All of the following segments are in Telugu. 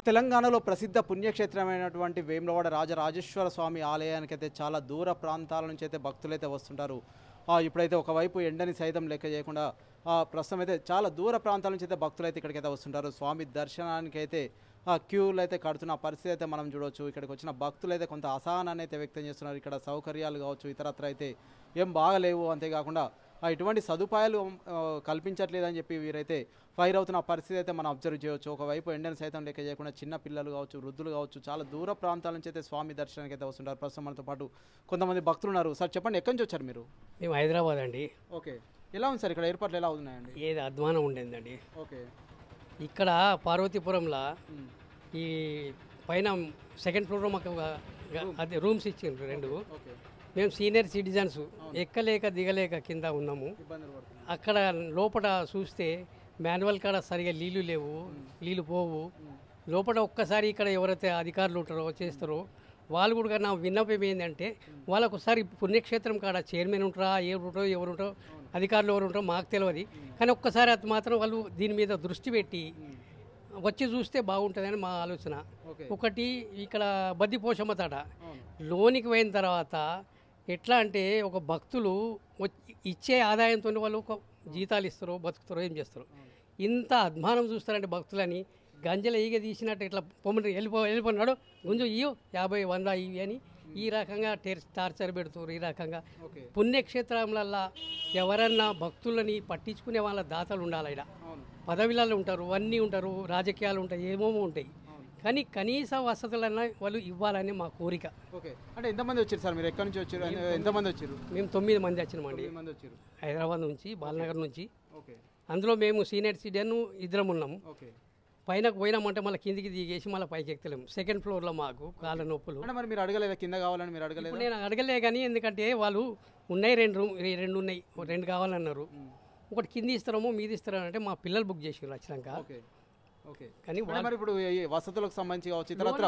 తెలంగాణలో ప్రసిద్ధ పుణ్యక్షేత్రమైనటువంటి వేములవాడ రాజరాజేశ్వర స్వామి ఆలయానికి అయితే చాలా దూర ప్రాంతాల నుంచి అయితే భక్తులైతే వస్తుంటారు ఆ, ఇప్పుడైతే ఒకవైపు ఎండని సైతం లెక్క చేయకుండా ఆ, ప్రస్తుతం అయితే చాలా దూర ప్రాంతాల నుంచి అయితే భక్తులు అయితే ఇక్కడికైతే వస్తుంటారు స్వామి దర్శనానికి అయితే ఆ క్యూలు అయితే కడుతున్న పరిస్థితి అయితే మనం చూడవచ్చు ఇక్కడికి వచ్చిన భక్తులు అయితే కొంత అసహనాన్ని అయితే వ్యక్తం చేస్తున్నారు ఇక్కడ సౌకర్యాలు కావచ్చు ఇతరత్ర అయితే ఏం బాగలేవు అంతేకాకుండా ఆ, ఎటువంటి సదుపాయాలు ఆ, కల్పించట్లేదని చెప్పి వీరైతే ఫైర్ అవుతున్న పరిస్థితి అయితే మనం అబ్జర్వ్ చేయవచ్చు ఒకవైపు ఎండను సైతం లెక్క చేయకుండా చిన్న పిల్లలు కావచ్చు వృద్ధులు కావచ్చు చాలా దూర ప్రాంతాల నుంచి అయితే స్వామి దర్శనానికి అయితే వస్తుంటారు ప్రస్తుతం మనతో పాటు కొంతమంది భక్తులు ఉన్నారు సార్ చెప్పండి ఎక్కడి నుంచి వచ్చారు మీరు మేము హైదరాబాద్ అండి ఓకే ఎలా ఉంది సార్ ఇక్కడ ఏర్పాట్లు ఎలా ఉన్నాయండి ఏది అధ్వానం ఉండేదండి ఓకే ఇక్కడ పార్వతీపురంలో ఉమ్, ఈ పైన సెకండ్ ఫ్లోర్లో మాకు ఒక గ- అదే రూమ్స్ ఇచ్చిండ్రు రెండు ఓకే మేము సీనియర్ సిటిజన్స్ ఎక్కలేక దిగలేక కింద ఉన్నాము ఇబ్బందులు పడుతుంది అక్కడ లోపల చూస్తే మాన్యువల్ కాడ సరిగా నీళ్లు లేవు నీళ్లు పోవు లోపల ఒక్కసారి ఇక్కడ ఎవరైతే అధికారులు ఉంటారో చేస్తారో వాళ్ళు కూడా నా విన్నపం ఏంటంటే వాళ్ళకు ఒకసారి పుణ్యక్షేత్రం కాడ చైర్మన్ ఉంటారా ఏ ఉంటారో ఎవరు ఉంటారో అధికారులు ఎవరు ఉంటారో మాకు తెలియదు కానీ ఒక్కసారి అది మాత్రం వాళ్ళు దీని మీద దృష్టి పెట్టి వచ్చి చూస్తే బాగుంటుందని మా ఆలోచన ఓకే ఒకటి ఇక్కడ బద్ది పోషమ్మ తాట అవును లోనికి పోయిన తర్వాత ఎట్లా అంటే ఒక భక్తులు వచ్చి- ఇచ్చే ఆదాయంతో వాళ్ళు ఒక జీతాలు ఇస్తారు బతుకుతారో ఏం చేస్తారు ఇంత అధ్మానం చూస్తారంటే భక్తులని గంజల ఈగ తీసినట్టు ఇట్లా పొమ్మని వెళ్ళిపో వెళ్ళిపోయినాడు గుంజు ఇయ్యు యాభై వంద ఇవి అని ఈ రకంగా టెర్ టార్చర్ పెడుతున్నారు ఈ రకంగా ఓకే పుణ్యక్షేత్రంలల్లా ఎవరన్నా భక్తులని పట్టించుకునే వాళ్ళ దాతలు ఉండాలి ఇక్కడ అవును పదవిలలో ఉంటారు అన్నీ ఉంటారు రాజకీయాలు ఉంటాయి ఏమేమో ఉంటాయి అవును కానీ కనీస వసతులన్నా వాళ్ళు ఇవ్వాలని మా కోరిక ఓకే అంటే ఎంతమంది వచ్చారు సార్ మీరు ఎక్కడి నుంచి వచ్చారు అంటే ఎంతమంది వచ్చారు మేము తొమ్మిది మంది వచ్చినామండి ఎనిమిది మంది వచ్చారు హైదరాబాద్ నుంచి బాలనగర్ నుంచి ఓకే అందులో మేము సీనియర్ సిటిజన్ ఇద్దరం ఉన్నాము ఓకే పైనకు పోయినామంటే మళ్ళీ కిందికి దిగేసి మళ్ళీ పైకి ఎక్కుతలేము సెకండ్ ఫ్లోర్లో మాకు కాళ్ళ నొప్పులు అంటే మరి మీరు అడగలేదా కింద కావాలని మీరు అడగలేదా ఇప్పుడు నేను అడగలే కానీ ఎందుకంటే వాళ్ళు ఉన్నాయి రెండు రూమ్ ఈ రెండు ఉన్నాయి ఓ రెండు కావాలన్నారు ఒకటి కింది ఇస్తారేమో మీది ఇస్తారో అంటే మా పిల్లలు బుక్ చేసారు వచ్చినాక ఓకే ఓకే కానీ అంటే మరి ఇప్పుడు ఈ వసతులకు సంబంధించి కావచ్చు ఇతరత్ర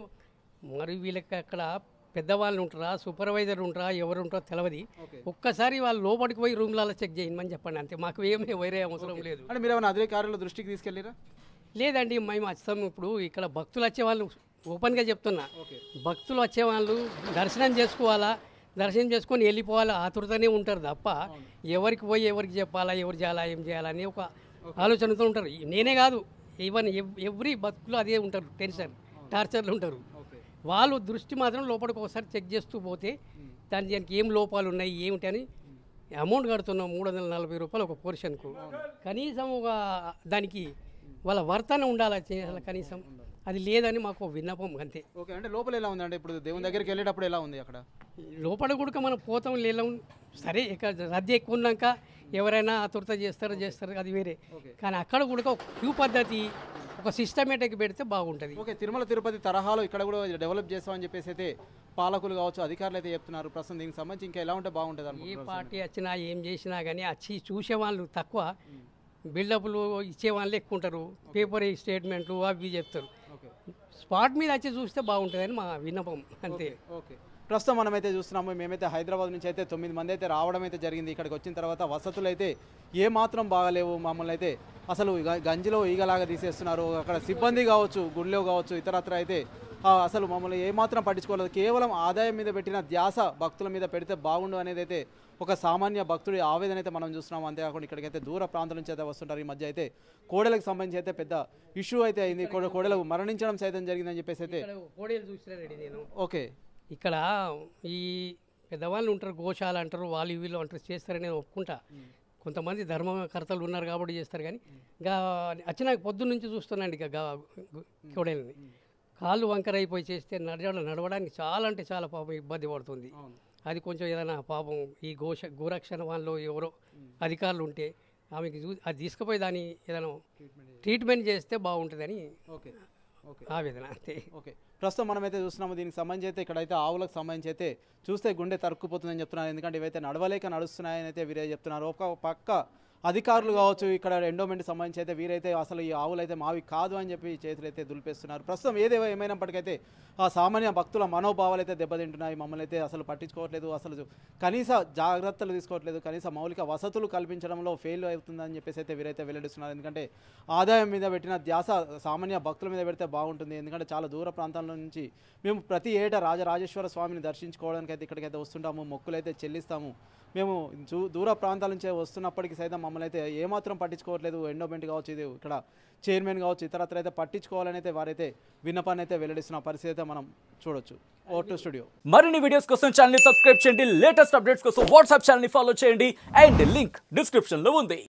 మరి వీళ్ళకి అక్కడ పెద్దవాళ్ళు ఉంటారా సూపర్వైజర్ ఉంటారా ఎవరు ఉంటారో తెలియదు ఓకే ఒక్కసారి వాళ్ళు లోపలికి పోయి రూమ్లలో చెక్ చేయమని చెప్పండి అంతే మాకు ఏమీ వేరే అవసరం లేదు అంటే మీరు ఏమైనా అధికారుల దృష్టికి తీసుకెళ్ళిరా లేదండి మేము వచ్చాం ఇప్పుడు ఇక్కడ భక్తులు వచ్చే వాళ్ళు ఓపెన్గా చెప్తున్నా ఓకే భక్తులు వచ్చేవాళ్ళు దర్శనం చేసుకోవాలా దర్శనం చేసుకొని వెళ్ళిపోవాలా ఆతురతనే ఉంటారు తప్ప ఎవరికి పోయి ఎవరికి చెప్పాలా ఎవరు చేయాలా ఏం చేయాలా అని ఒక ఆలోచనతో ఉంటారు నేనే కాదు ఈవెన్ ఎవ్రీ భక్తులు అదే ఉంటారు టెన్షన్ టార్చర్లు ఉంటారు ఓకే వాళ్ళు దృష్టి మాత్రం లోపలికి ఒకసారి చెక్ చేస్తూ పోతే దాని దానికి ఏం లోపాలు ఉన్నాయి ఏమిటి అని అమౌంట్ కడుతున్నాం మూడు వందల నలభై రూపాయలు ఒక పోర్షన్కు కనీసం ఒక దానికి వాళ్ళ వర్తన ఉండాలి చేయాలి కనీసం అది లేదని మాకు ఒక విన్నపం అంతే ఓకే అంటే లోపల ఎలా ఉంది అంటే ఇప్పుడు దేవుని దగ్గరికి వెళ్ళేటప్పుడు ఎలా ఉంది అక్కడ లోపల కూడా మనం పోతాం లేలం సరే ఇక రద్దీ ఎక్కువ ఉన్నాక ఎవరైనా ఆతురత చేస్తారో చేస్తారు అది వేరే ఓకే కానీ అక్కడ కూడా ఒక క్యూ పద్ధతి ఒక సిస్టమేటిక్ పెడితే బాగుంటుంది ఓకే తిరుమల తిరుపతి తరహాలో ఇక్కడ కూడా డెవలప్ చేస్తామని చెప్పేసి అయితే పాలకులు కావచ్చు అధికారులు అయితే చెప్తున్నారు ప్రస్తుతం దీనికి సంబంధించి ఇంకా ఎలా ఉంటే బాగుంటుంది ఏ అనుకుంటున్నారు పార్టీ వచ్చినా ఏం చేసినా కానీ వచ్చి చూసే వాళ్ళు తక్కువ బిల్డప్లు ఇచ్చే వాళ్ళు ఎక్కువ ఉంటారు పేపర్ స్టేట్మెంట్లు అవి చెప్తారు ఓకే స్పాట్ మీద వచ్చి చూస్తే బాగుంటుందని మా విన్నపం అంతే ఓకే ప్రస్తుతం మనమైతే చూస్తున్నాము మేమైతే హైదరాబాద్ నుంచి అయితే తొమ్మిది మంది అయితే రావడం అయితే జరిగింది ఇక్కడికి వచ్చిన తర్వాత వసతులు అయితే ఏ మాత్రం బాగలేవు మమ్మల్ని అయితే అసలు గ- గంజిలో ఈగలాగా తీసేస్తున్నారు అక్కడ సిబ్బంది కావచ్చు గుడిలో కావచ్చు ఇతరత్ర అయితే ఆ, అసలు మమ్మల్ని ఏమాత్రం పట్టించుకోలేదు కేవలం ఆదాయం మీద పెట్టిన ధ్యాస భక్తుల మీద పెడితే బాగుండు అనేది అయితే ఒక సామాన్య భక్తుడి ఆవేదన అయితే మనం చూస్తున్నాం అంతేకాకుండా ఇక్కడికైతే దూర ప్రాంతం నుంచి అయితే వస్తుంటారు ఈ మధ్య అయితే కోడలకు సంబంధించి అయితే పెద్ద ఇష్యూ అయితే అయింది కోడ- కోడలు మరణించడం సైతం జరిగిందని చెప్పేసి అయితే ఇక్కడ కోడేలు చూసినారండి నేను ఓకే ఇక్కడ ఈ పెద్దవాళ్ళు ఉంటారు గోశాల అంటారు వాళ్ళు వీళ్ళు అంటారు చేస్తారని నేను ఒప్పుకుంటా కొంతమంది ధర్మకర్తలు ఉన్నారు కాబట్టి చేస్తారు కానీ ఇంకా వచ్చిన పొద్దున్న నుంచి చూస్తున్నాండి ఇక గా- గు- కోడేలని కాళ్ళు వంకర అయిపోయి చేస్తే నడవడం నడవడానికి చాలా అంటే చాలా పాపం ఇబ్బంది పడుతుంది అవును అది కొంచెం ఏదైనా పాపం ఈ గోష గోరక్షణ వాళ్ళు ఎవరో అధికారులు ఉంటే ఆమెకి చూ అది తీసుకుపోయి దాన్ని ఏదైనా ట్రీట్మెంట్ ట్రీట్మెంట్ చేస్తే బాగుంటుందని ఓకే ఓకే ఆవేదన అంతే ఓకే ప్రస్తుతం మనమైతే చూస్తున్నాము దీనికి సంబంధించి అయితే ఇక్కడైతే ఆవులకు సంబంధించి అయితే చూస్తే గుండె తరుక్కుపోతుందని చెప్తున్నారు ఎందుకంటే ఇవైతే నడవలేక నడుస్తున్నాయని అయితే వీరే చెప్తున్నారు ఒక పక్క అధికారులు కావచ్చు ఇక్కడ ఎండోమెంట్ సంబంధించి అయితే వీరైతే అసలు ఈ ఆవులు అయితే మావి కాదు అని చెప్పి చేతులు అయితే దులిపేస్తున్నారు ప్రస్తుతం ఏదే ఏమైనప్పటికైతే ఆ సామాన్య భక్తుల మనోభావాలు అయితే దెబ్బతింటున్నాయి మమ్మల్ని అయితే అసలు పట్టించుకోవట్లేదు అసలు కనీస జాగ్రత్తలు తీసుకోవట్లేదు కనీస మౌలిక వసతులు కల్పించడంలో ఫెయిల్ అవుతుందని చెప్పేసి అయితే వీరైతే వెల్లడిస్తున్నారు ఎందుకంటే ఆదాయం మీద పెట్టిన ధ్యాస సామాన్య భక్తుల మీద పెడితే బాగుంటుంది ఎందుకంటే చాలా దూర ప్రాంతాల నుంచి మేము ప్రతి ఏటా రాజరాజేశ్వర స్వామిని దర్శించుకోవడానికి అయితే ఇక్కడికైతే వస్తుంటాము మొక్కులు అయితే చెల్లిస్తాము మేము చూ- దూర ప్రాంతాల నుంచి వస్తున్నప్పటికీ సైతం మమ్మల్ని అయితే ఏమాత్రం పట్టించుకోవట్లేదు ఎండోమెంట్ కావచ్చు ఇది ఇక్కడ చైర్మన్ కావచ్చు ఇతరత్ర అయితే పట్టించుకోవాలని అయితే వారైతే విన్నపాన్ని అయితే వెల్లడిస్తున్న పరిస్థితి అయితే మనం చూడొచ్చు ఓ టు స్టూడియో మరిన్ని వీడియోస్ కోసం ఛానల్ ని సబ్స్క్రైబ్ చేయండి లేటెస్ట్ అప్డేట్స్ కోసం వాట్సాప్ ఛానల్ ని ఫాలో చేయండి అండ్ లింక్ డిస్క్రిప్షన్ లో ఉంది